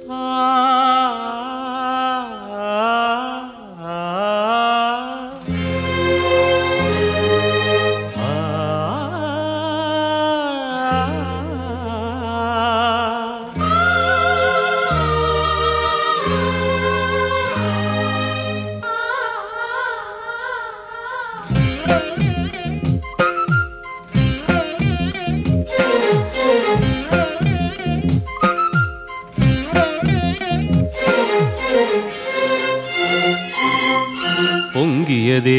பொங்கியதே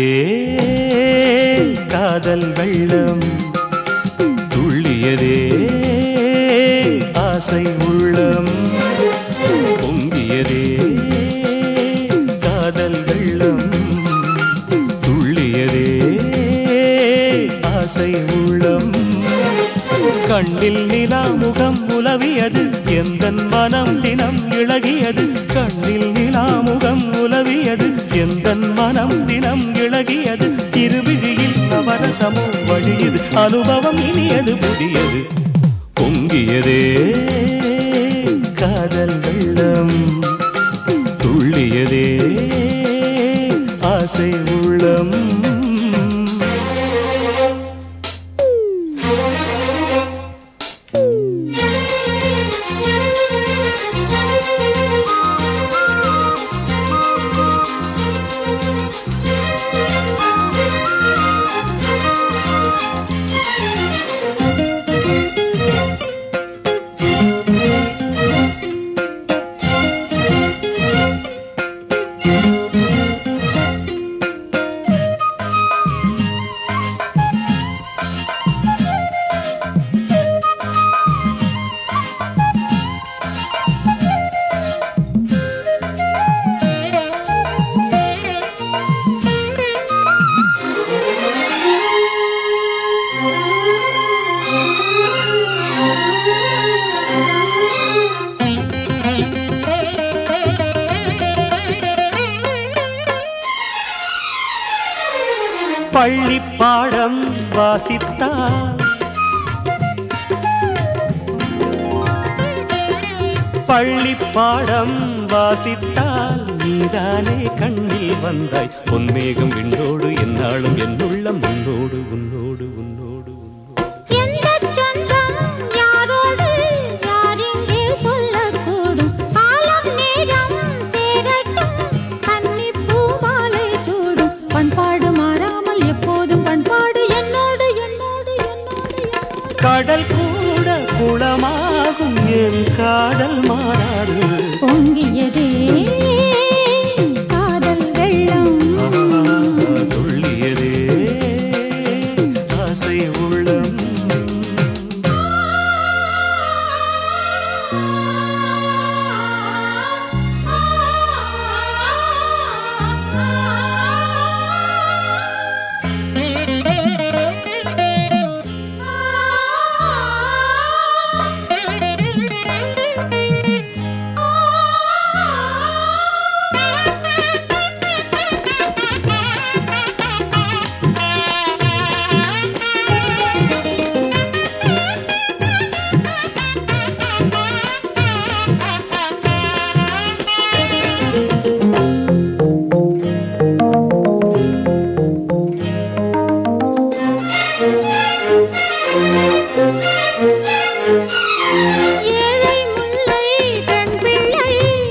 காதல் வெள்ளம் துள்ளியதே ஆசை உள்ளம் பொங்கியதே காதல் வெள்ளம் துள்ளியதே ஆசை உள்ளம் கண்ணில் நிலா முகம் உலவியது எந்தன் மனம் தினம் இழகியது கண்ணில் நிலா முகம் உலவியது எந்தன் மனம் தினம் இழகியது இருவிழியில் நவரசமும் வழியது அனுபவம் இனியது புதியது பொங்கியதே காதல் வெள்ளம் துள்ளியதே ஆசை உள்ளம் பள்ளி பாடம் வாசித்தார் பள்ளி பாடம் வாசித்தால் நீதானே கண்ணில் வந்தாய் பொன்மேகம் விண்ணோடு என்னாலும் என்னுள்ளம் உன்னோடு உன்னோடு உன்னோடு உன்னோடு எந்தச் சொந்தம் யாரோடு யாரெங்கே சொல்லக்கூடும் காலம் நேரம் சேரட்டும் கன்னிப் பூமாலை சூடும் பண்பாடு மாறாமல் எப்போதும் பண்பாடு என்னோடு என்னோடு என்னோடு என்னோடு கடல் கூட குளமாகும் என் காதல் மாறாது பொங்கியதே காதல் வெள்ளம் ஆ, துள்ளியதே ஆசை உள்ளம் ஏழை முல்லை பெண் பிள்ளை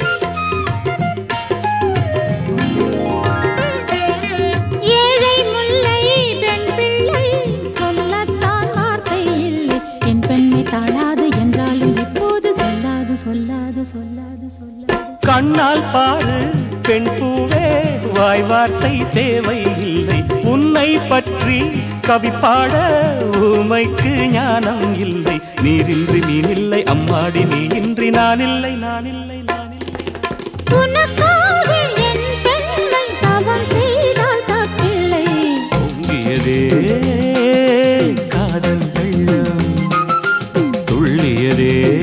ஏழை முல்லை பெண் பிள்ளை சொல்லத்தான் வார்த்தை இல்லை என் பெண்ணை தாழாது என்றாலும் இப்போது சொல்லாது சொல்லாது சொல்லாது சொல்லாது கண்ணால் பாரு பெண் பூவே வாய் வார்த்தை தேவை இல்லை உன்னை பற்றி கவி பாட ஊமைக்கு ஞானம் இல்லை நீரின்றி மீனில்லை அம்மாடி நீ இன்றி நான் இல்லை நான் இல்லை நான் இல்லை உனக்காக என் பெண்ணை தவம் செய்தால் தப்பில்லை பொங்கியதே காதல் வெள்ளம் துள்ளியதே